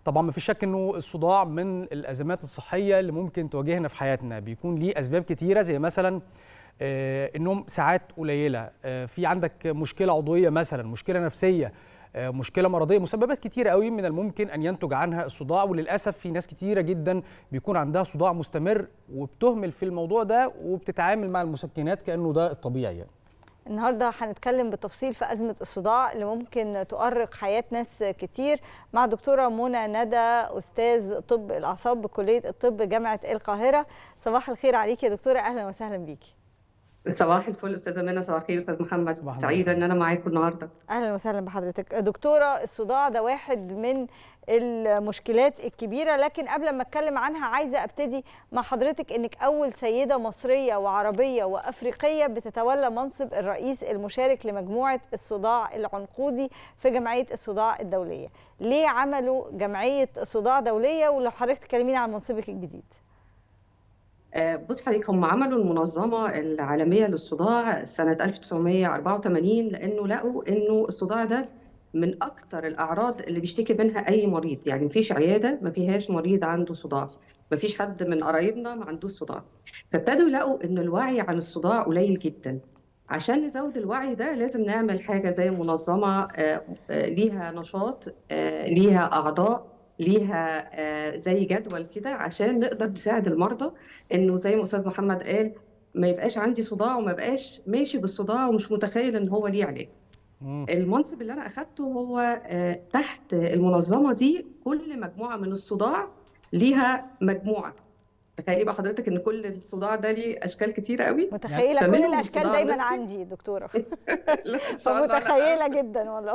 طبعا ما في شك انه الصداع من الازمات الصحيه اللي ممكن تواجهنا في حياتنا بيكون ليه اسباب كتيره زي مثلا آه، النوم ساعات قليله آه، في عندك مشكله عضويه مثلا مشكله نفسيه آه، مشكله مرضيه مسببات كتيره قوي من الممكن ان ينتج عنها الصداع وللاسف في ناس كتيره جدا بيكون عندها صداع مستمر وبتهمل في الموضوع ده وبتتعامل مع المسكنات كانه ده الطبيعي يعني. النهارده هنتكلم بالتفصيل في ازمه الصداع اللي ممكن تؤرق حياه ناس كتير مع دكتوره منى ندى استاذ طب الاعصاب بكليه الطب جامعه القاهره صباح الخير عليكي يا دكتوره اهلا وسهلا بيكي صباح الفل استاذه منى صباح الخير استاذ محمد سعيده ان انا معاكم النهارده اهلا وسهلا بحضرتك دكتوره الصداع ده واحد من المشكلات الكبيره لكن قبل ما اتكلم عنها عايزه ابتدي مع حضرتك انك اول سيده مصريه وعربيه وافريقيه بتتولى منصب الرئيس المشارك لمجموعه الصداع العنقودي في جمعيه الصداع الدوليه ليه عملوا جمعيه صداع دوليه ولو حضرتك تكلمينا عن منصبك الجديد بص حضرتك هم عملوا المنظمة العالمية للصداع سنة 1984 لأنه لقوا إنه الصداع ده من أكتر الأعراض اللي بيشتكي منها أي مريض يعني مفيش عيادة ما فيهاش مريض عنده صداع مفيش حد من قرايبنا ما عندوش صداع فابتدوا يلاقوا إن الوعي عن الصداع قليل جدا عشان نزود الوعي ده لازم نعمل حاجة زي منظمة ليها نشاط ليها أعضاء ليها زي جدول كده عشان نقدر نساعد المرضى انه زي ما استاذ محمد قال ما يبقاش عندي صداع وما يبقاش ماشي بالصداع ومش متخيل ان هو ليه علاج. المنصب اللي انا اخدته هو تحت المنظمه دي كل مجموعه من الصداع ليها مجموعه تخيلي بقى حضرتك ان كل الصداع ده ليه اشكال كتيره قوي متخيله كل الاشكال دايما عندي دكتوره متخيله جدا والله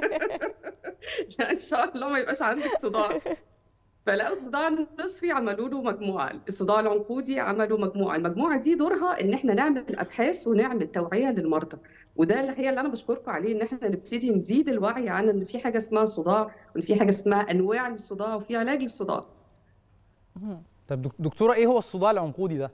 لا ان شاء الله ما يبقاش عندك صداع فلقوا الصداع النصفي عملوا له مجموعه الصداع العنقودي عملوا مجموعه المجموعه دي دورها ان احنا نعمل ابحاث ونعمل توعيه للمرضى وده اللي هي اللي انا بشكركم عليه ان احنا نبتدي نزيد الوعي عن ان في حاجه اسمها صداع وان في حاجه اسمها انواع للصداع وفي علاج للصداع طب دكتوره ايه هو الصداع العنقودي ده؟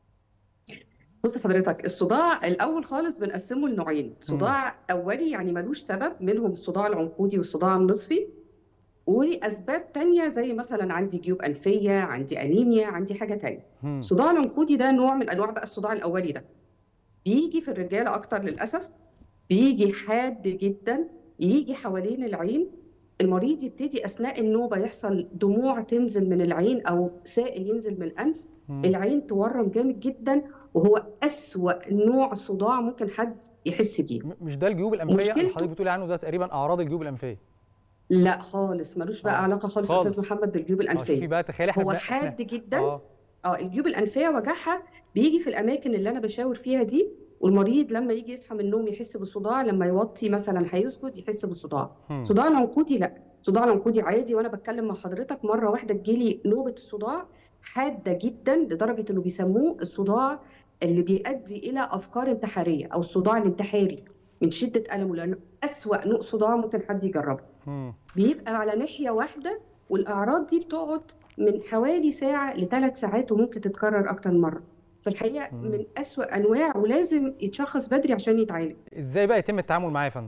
بص حضرتك الصداع الاول خالص بنقسمه لنوعين صداع اولي يعني ملوش سبب منهم الصداع العنقودي والصداع النصفي واسباب تانية زي مثلا عندي جيوب انفيه عندي انيميا عندي حاجه تانية الصداع العنقودي ده نوع من انواع بقى الصداع الاولي ده بيجي في الرجاله اكتر للاسف بيجي حاد جدا يجي حوالين العين المريض يبتدي اثناء النوبه يحصل دموع تنزل من العين او سائل ينزل من الانف مم. العين تورم جامد جدا وهو اسوا نوع صداع ممكن حد يحس بيه مش ده الجيوب الانفيه اللي حضرتك بتقولي عنه ده تقريبا اعراض الجيوب الانفيه لا خالص ملوش بقى آه. علاقه خالص استاذ محمد بالجيوب الانفيه في بقى تخيلي هو حاد جدا اه اه الجيوب الانفيه وجعها بيجي في الاماكن اللي انا بشاور فيها دي والمريض لما يجي يصحى من النوم يحس بالصداع لما يوطي مثلا هيسجد يحس بالصداع صداع العنقودي لا صداع العنقودي عادي وانا بتكلم مع حضرتك مره واحده تجيلي نوبه الصداع حاده جدا لدرجه انه بيسموه الصداع اللي بيؤدي الى افكار انتحاريه او الصداع الانتحاري من شده المه لانه اسوا نوع صداع ممكن حد يجربه بيبقى على ناحيه واحده والاعراض دي بتقعد من حوالي ساعه لثلاث ساعات وممكن تتكرر اكتر من مره فالحقيقه مم. من اسوا انواع ولازم يتشخص بدري عشان يتعالج ازاي بقى يتم التعامل معاه يا فندم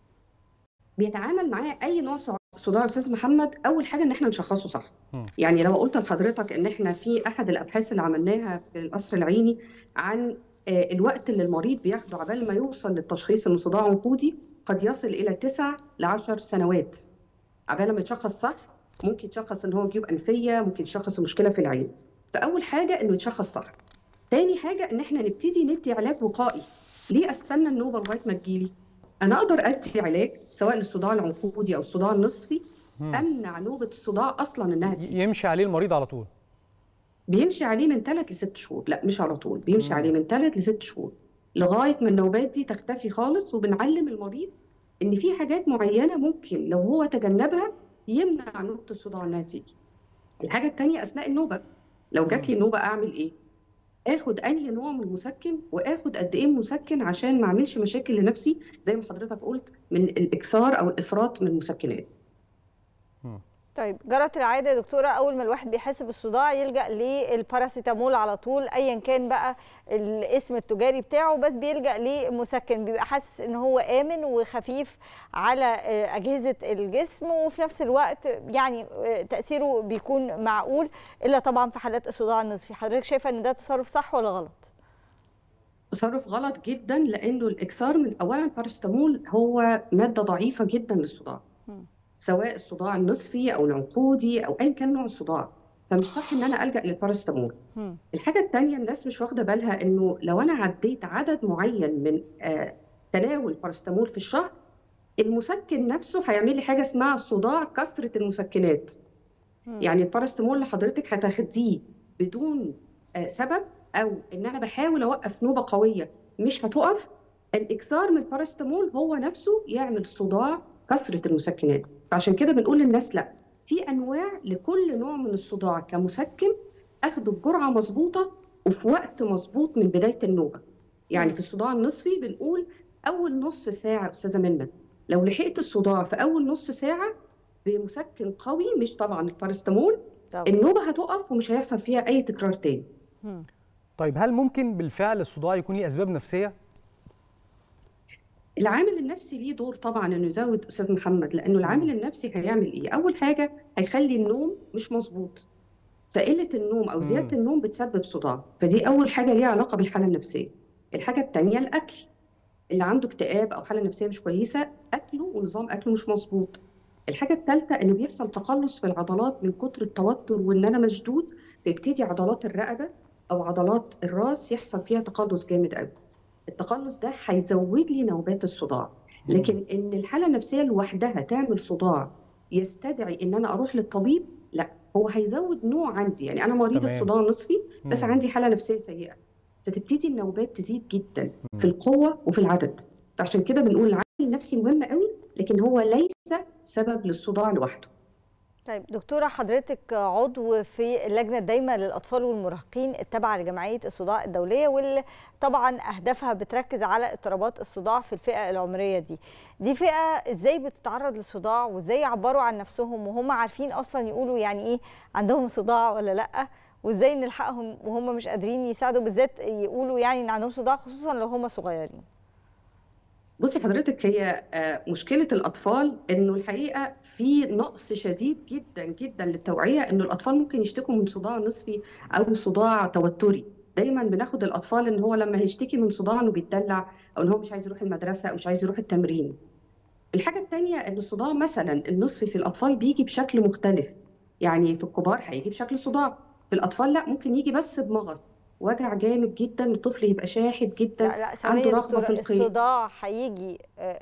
بيتعامل معاه اي نوع صداع استاذ محمد اول حاجه ان احنا نشخصه صح م. يعني لو قلت لحضرتك ان احنا في احد الابحاث اللي عملناها في القصر العيني عن الوقت اللي المريض بياخده عبال ما يوصل للتشخيص انه صداع عنقودي قد يصل الى 9 ل 10 سنوات عبال ما يتشخص صح ممكن يتشخص ان هو جيوب انفيه ممكن يتشخص مشكله في العين فاول حاجه انه يتشخص صح تاني حاجه ان احنا نبتدي ندي علاج وقائي ليه استنى النوبه لغايه ما تجيلي انا اقدر ادي علاج سواء للصداع العنقودي او الصداع النصفي مم. امنع نوبه الصداع اصلا انها تيجي يمشي عليه المريض على طول بيمشي عليه من ثلاث لست شهور لا مش على طول بيمشي مم. عليه من ثلاث لست شهور لغايه ما النوبات دي تختفي خالص وبنعلم المريض ان في حاجات معينه ممكن لو هو تجنبها يمنع نوبه الصداع انها تيجي الحاجه الثانيه اثناء النوبه لو جات لي النوبه اعمل ايه اخد انهي نوع من المسكن واخد قد ايه مسكن عشان ما اعملش مشاكل لنفسي زي ما حضرتك قلت من الاكثار او الافراط من المسكنات طيب جرت العاده يا دكتوره اول ما الواحد بيحس بالصداع يلجا للباراسيتامول على طول ايا كان بقى الاسم التجاري بتاعه بس بيلجا لمسكن بيبقى حاسس ان هو امن وخفيف على اجهزه الجسم وفي نفس الوقت يعني تاثيره بيكون معقول الا طبعا في حالات الصداع النصفي حضرتك شايفه ان ده تصرف صح ولا غلط تصرف غلط جدا لانه الاكثار من اولا الباراسيتامول هو ماده ضعيفه جدا للصداع سواء الصداع النصفي او العنقودي او ايا كان نوع الصداع فمش صح ان انا الجا للباراسيتامول الحاجه الثانيه الناس مش واخده بالها انه لو انا عديت عدد معين من آه تناول باراسيتامول في الشهر المسكن نفسه هيعمل لي حاجه اسمها صداع كثره المسكنات مم. يعني الباراسيتامول اللي حضرتك هتاخديه بدون آه سبب او ان انا بحاول اوقف نوبه قويه مش هتقف الاكثار من الباراسيتامول هو نفسه يعمل صداع كثره المسكنات فعشان كده بنقول للناس لا في انواع لكل نوع من الصداع كمسكن اخده بجرعه مظبوطه وفي وقت مظبوط من بدايه النوبه يعني في الصداع النصفي بنقول اول نص ساعه استاذه منى لو لحقت الصداع في اول نص ساعه بمسكن قوي مش طبعا البارستامول النوبه هتقف ومش هيحصل فيها اي تكرار تاني طيب هل ممكن بالفعل الصداع يكون ليه اسباب نفسيه العامل النفسي ليه دور طبعا انه يزود استاذ محمد لانه العامل النفسي هيعمل ايه اول حاجه هيخلي النوم مش مظبوط فقله النوم او زياده النوم بتسبب صداع فدي اول حاجه ليها علاقه بالحاله النفسيه الحاجه الثانيه الاكل اللي عنده اكتئاب او حاله نفسيه مش كويسه اكله ونظام اكله مش مظبوط الحاجه الثالثه انه بيحصل تقلص في العضلات من كتر التوتر وان انا مشدود فيبتدي عضلات الرقبه او عضلات الراس يحصل فيها تقلص جامد قوي التقلص ده هيزود لي نوبات الصداع لكن ان الحاله النفسيه لوحدها تعمل صداع يستدعي ان انا اروح للطبيب لا هو هيزود نوع عندي يعني انا مريضه تمام. صداع نصفي بس مم. عندي حاله نفسيه سيئه فتبتدي النوبات تزيد جدا مم. في القوه وفي العدد فعشان كده بنقول العامل النفسي مهم قوي لكن هو ليس سبب للصداع لوحده طيب دكتورة حضرتك عضو في اللجنة الدايمة للأطفال والمراهقين التابعة لجمعية الصداع الدولية واللي طبعا أهدافها بتركز على اضطرابات الصداع في الفئة العمرية دي دي فئة إزاي بتتعرض للصداع وإزاي يعبروا عن نفسهم وهم عارفين أصلا يقولوا يعني إيه عندهم صداع ولا لأ وإزاي نلحقهم وهم مش قادرين يساعدوا بالذات يقولوا يعني إن عندهم صداع خصوصا لو هم صغيرين بصي حضرتك هي مشكلة الأطفال إنه الحقيقة في نقص شديد جدا جدا للتوعية إنه الأطفال ممكن يشتكوا من صداع نصفي أو صداع توتري دايما بناخد الأطفال إن هو لما هيشتكي من صداع إنه بيتدلع أو إن هو مش عايز يروح المدرسة أو مش عايز يروح التمرين. الحاجة الثانية إن الصداع مثلا النصفي في الأطفال بيجي بشكل مختلف يعني في الكبار هيجي بشكل صداع في الأطفال لا ممكن يجي بس بمغص وجع جامد جدا الطفل يبقى شاحب جدا لا لا عنده رغبه في القيء الصداع هيجي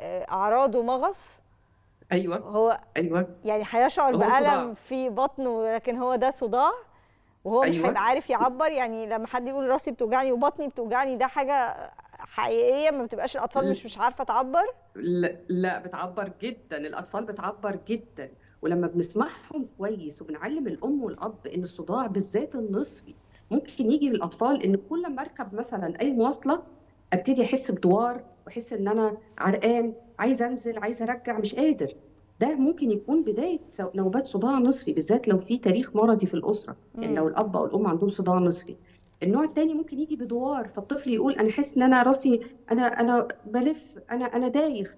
اعراضه مغص ايوه هو ايوه يعني هيشعر بالم في بطنه لكن هو ده صداع وهو مش أيوة. هيبقى عارف يعبر يعني لما حد يقول راسي بتوجعني وبطني بتوجعني ده حاجه حقيقيه ما بتبقاش الاطفال مش مش عارفه تعبر لا, لا بتعبر جدا الاطفال بتعبر جدا ولما بنسمعهم كويس وبنعلم الام والاب ان الصداع بالذات النصفي ممكن يجي للاطفال ان كل ما اركب مثلا اي مواصله ابتدي احس بدوار واحس ان انا عرقان عايزه انزل عايزه ارجع مش قادر ده ممكن يكون بدايه نوبات صداع نصفي بالذات لو في تاريخ مرضي في الاسره يعني لو الاب او الام عندهم صداع نصفي النوع الثاني ممكن يجي بدوار فالطفل يقول انا حاسس ان انا راسي انا انا بلف انا انا دايخ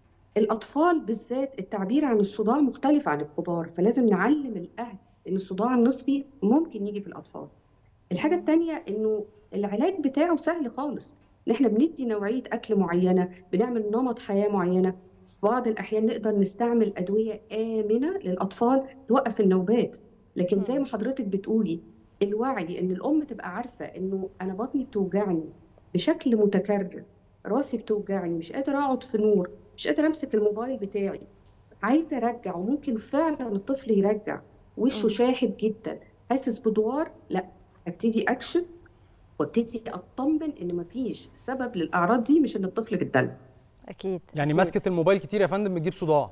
الاطفال بالذات التعبير عن الصداع مختلف عن الكبار فلازم نعلم الاهل ان الصداع النصفي ممكن يجي في الاطفال الحاجه الثانيه انه العلاج بتاعه سهل خالص ان احنا بندي نوعيه اكل معينه بنعمل نمط حياه معينه في بعض الاحيان نقدر نستعمل ادويه امنه للاطفال توقف النوبات لكن زي ما حضرتك بتقولي الوعي ان الام تبقى عارفه انه انا بطني بتوجعني بشكل متكرر راسي بتوجعني مش قادره اقعد في نور مش قادره امسك الموبايل بتاعي عايزه ارجع وممكن فعلا الطفل يرجع وشه شاحب جدا حاسس بدوار لا ابتدي اكشف وابتدي اطمن ان مفيش سبب للاعراض دي مش ان الطفل بيتدلع اكيد يعني مسكه الموبايل كتير يا فندم بتجيب صداع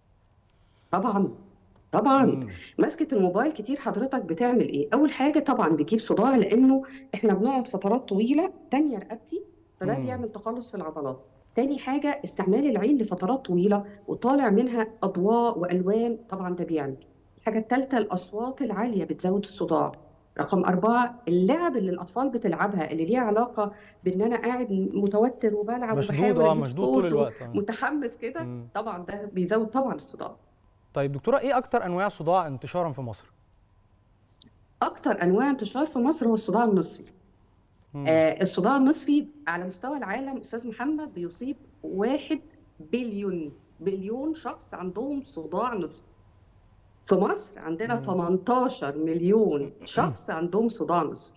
طبعا طبعا مسكه الموبايل كتير حضرتك بتعمل ايه اول حاجه طبعا بتجيب صداع لانه احنا بنقعد فترات طويله تانية رقبتي فده مم. بيعمل تقلص في العضلات تاني حاجه استعمال العين لفترات طويله وطالع منها اضواء والوان طبعا ده بيعمل الحاجة الثالثة الأصوات العالية بتزود الصداع رقم أربعة اللعب اللي الأطفال بتلعبها اللي ليها علاقة بإن أنا قاعد متوتر وبلعب مشدود وبحاول اه أجيب مشدود طول سكور الوقت آه. متحمس كده مم. طبعا ده بيزود طبعا الصداع طيب دكتوره ايه اكتر انواع الصداع انتشارا في مصر؟ أكتر أنواع انتشار في مصر هو الصداع النصفي مم. آه الصداع النصفي على مستوى العالم أستاذ محمد بيصيب واحد بليون بليون شخص عندهم صداع نصفي في مصر عندنا مم. 18 مليون شخص عندهم صداع نصفي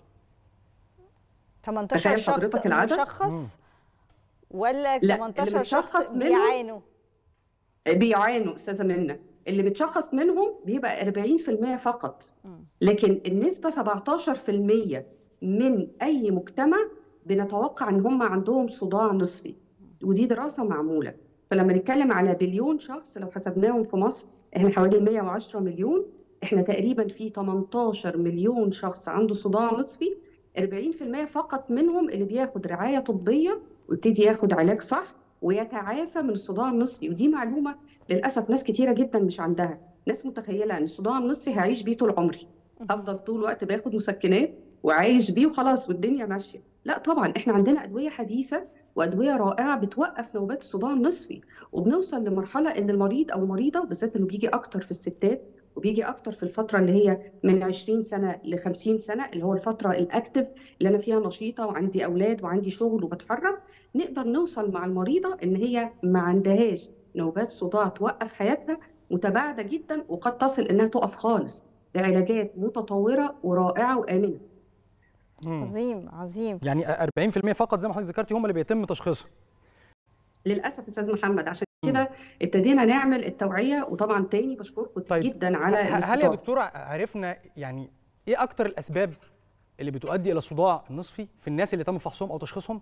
18 تخيل شخص حضرتك العدد؟ مشخص مم. ولا لا، 18 اللي شخص متشخص منهم بيعانوا بيعانوا استاذه منى اللي متشخص منهم بيبقى 40% فقط مم. لكن النسبه 17% من اي مجتمع بنتوقع ان هم عندهم صداع نصفي ودي دراسه معموله فلما نتكلم على بليون شخص لو حسبناهم في مصر احنا حوالي 110 مليون احنا تقريبا في 18 مليون شخص عنده صداع نصفي 40% فقط منهم اللي بياخد رعايه طبيه ويبتدي ياخد علاج صح ويتعافى من الصداع النصفي ودي معلومه للاسف ناس كتيره جدا مش عندها ناس متخيله ان الصداع النصفي هعيش بيه طول عمري هفضل طول الوقت باخد مسكنات وعايش بيه وخلاص والدنيا ماشيه لا طبعا احنا عندنا ادويه حديثه وادويه رائعه بتوقف نوبات الصداع النصفي وبنوصل لمرحله ان المريض او المريضه بالذات انه بيجي اكتر في الستات وبيجي اكتر في الفتره اللي هي من 20 سنه ل 50 سنه اللي هو الفتره الاكتف اللي انا فيها نشيطه وعندي اولاد وعندي شغل وبتحرك نقدر نوصل مع المريضه ان هي ما عندهاش نوبات صداع توقف حياتها متباعده جدا وقد تصل انها تقف خالص بعلاجات متطوره ورائعه وامنه مم. عظيم عظيم يعني 40% فقط زي ما حضرتك ذكرتي هم اللي بيتم تشخيصهم للاسف استاذ محمد عشان كده ابتدينا نعمل التوعيه وطبعا تاني بشكركم طيب، جدا على ه- هل يا الاستضافه دكتوره عرفنا يعني ايه اكتر الاسباب اللي بتؤدي الى الصداع النصفي في الناس اللي تم فحصهم او تشخيصهم؟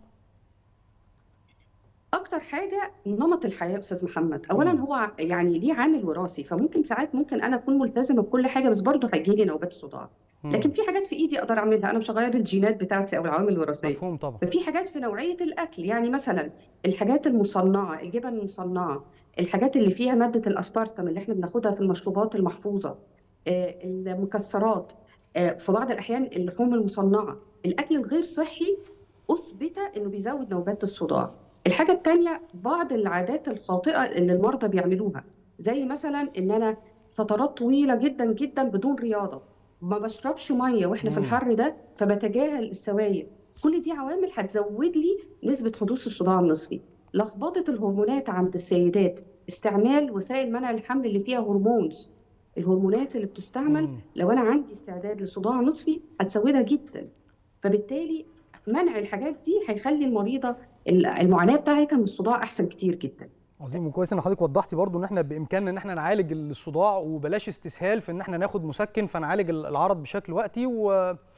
اكتر حاجه نمط الحياه استاذ محمد اولا مم. هو يعني ليه عامل وراثي فممكن ساعات ممكن انا اكون ملتزمه بكل حاجه بس برضه هيجي لي نوبات صداع مم. لكن في حاجات في ايدي اقدر اعملها انا مش هغير الجينات بتاعتي او العوامل الوراثيه مفهوم طبعا ففي حاجات في نوعية الأكل يعني مثلا الحاجات المصنعة الجبن المصنعة الحاجات اللي فيها مادة الأسبارتام اللي احنا بناخدها في المشروبات المحفوظة آه، المكسرات آه، في بعض الأحيان اللحوم المصنعة الأكل الغير صحي أثبت إنه بيزود نوبات الصداع الحاجة التانية بعض العادات الخاطئة اللي المرضى بيعملوها زي مثلا إن أنا فترات طويلة جدا جدا بدون رياضة ما بشربش مية واحنا في مم. الحر ده فبتجاهل السوائل كل دي عوامل هتزود لي نسبة حدوث الصداع النصفي لخبطة الهرمونات عند السيدات استعمال وسائل منع الحمل اللي فيها هرمونز الهرمونات اللي بتستعمل مم. لو أنا عندي استعداد لصداع نصفي هتزودها جدا فبالتالي منع الحاجات دي هيخلي المريضة المعاناة بتاعتها من الصداع أحسن كتير جدا عظيم وكويس ان حضرتك وضحتي برضو ان احنا بامكاننا ان احنا نعالج الصداع وبلاش استسهال في ان احنا ناخد مسكن فنعالج العرض بشكل وقتي و...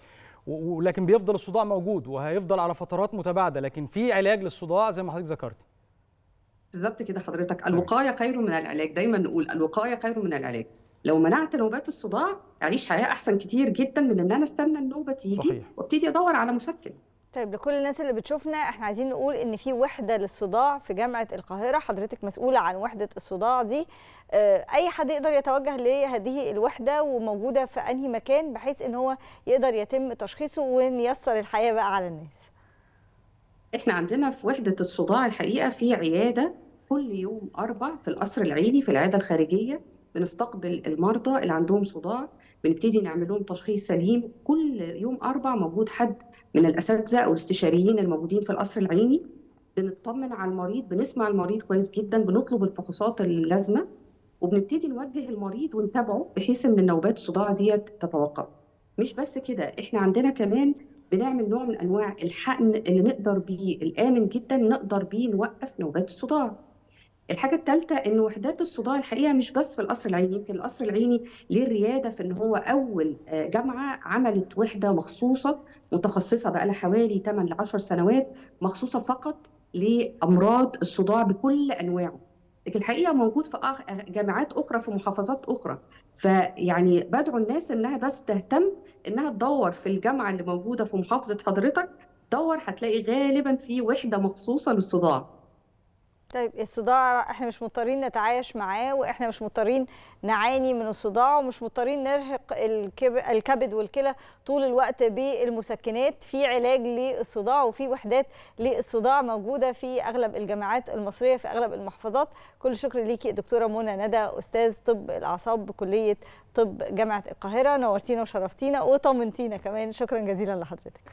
و- ولكن بيفضل الصداع موجود وهيفضل على فترات متباعده لكن في علاج للصداع زي ما حضرتك ذكرتي بالظبط كده حضرتك الوقاية خير من العلاج دايما نقول الوقاية خير من العلاج لو منعت نوبات الصداع أعيش حياة أحسن كتير جدا من إن أنا استنى النوبة تيجي صحيح. وابتدي أدور على مسكن طيب لكل الناس اللي بتشوفنا احنا عايزين نقول ان في وحده للصداع في جامعه القاهره حضرتك مسؤوله عن وحده الصداع دي اه، اي حد يقدر يتوجه لهذه الوحده وموجوده في انهي مكان بحيث ان هو يقدر يتم تشخيصه ونيسر الحياه بقى على الناس احنا عندنا في وحدة الصداع الحقيقة في عيادة كل يوم أربع في القصر العيني في العيادة الخارجية بنستقبل المرضى اللي عندهم صداع بنبتدي نعمل لهم تشخيص سليم كل يوم أربع موجود حد من الأساتذة أو الاستشاريين الموجودين في القصر العيني بنطمن على المريض بنسمع المريض كويس جدا بنطلب الفحوصات اللازمة وبنبتدي نوجه المريض ونتابعه بحيث ان النوبات الصداع ديت تتوقف مش بس كده احنا عندنا كمان بنعمل نوع من انواع الحقن اللي نقدر بيه الامن جدا نقدر بيه نوقف نوبات الصداع الحاجة الثالثة إن وحدات الصداع الحقيقة مش بس في القصر العيني يمكن القصر العيني ليه الريادة في إن هو أول آه، جامعة عملت وحدة مخصوصة متخصصة بقى لها حوالي 8 ل 10 سنوات مخصوصة فقط لأمراض الصداع بكل أنواعه لكن الحقيقة موجود في أخ- جامعات أخرى في محافظات أخرى فيعني بدعو الناس إنها بس تهتم إنها تدور في الجامعة اللي موجودة في محافظة حضرتك دور هتلاقي غالبا في وحدة مخصوصة للصداع طيب الصداع احنا مش مضطرين نتعايش معاه واحنا مش مضطرين نعاني من الصداع ومش مضطرين نرهق الكبد والكلى طول الوقت بالمسكنات في علاج للصداع وفي وحدات للصداع موجوده في اغلب الجامعات المصريه في اغلب المحافظات كل شكر ليكي دكتوره منى ندى استاذ طب الاعصاب بكليه طب جامعه القاهره نورتينا وشرفتينا وطمنتينا كمان شكرا جزيلا لحضرتك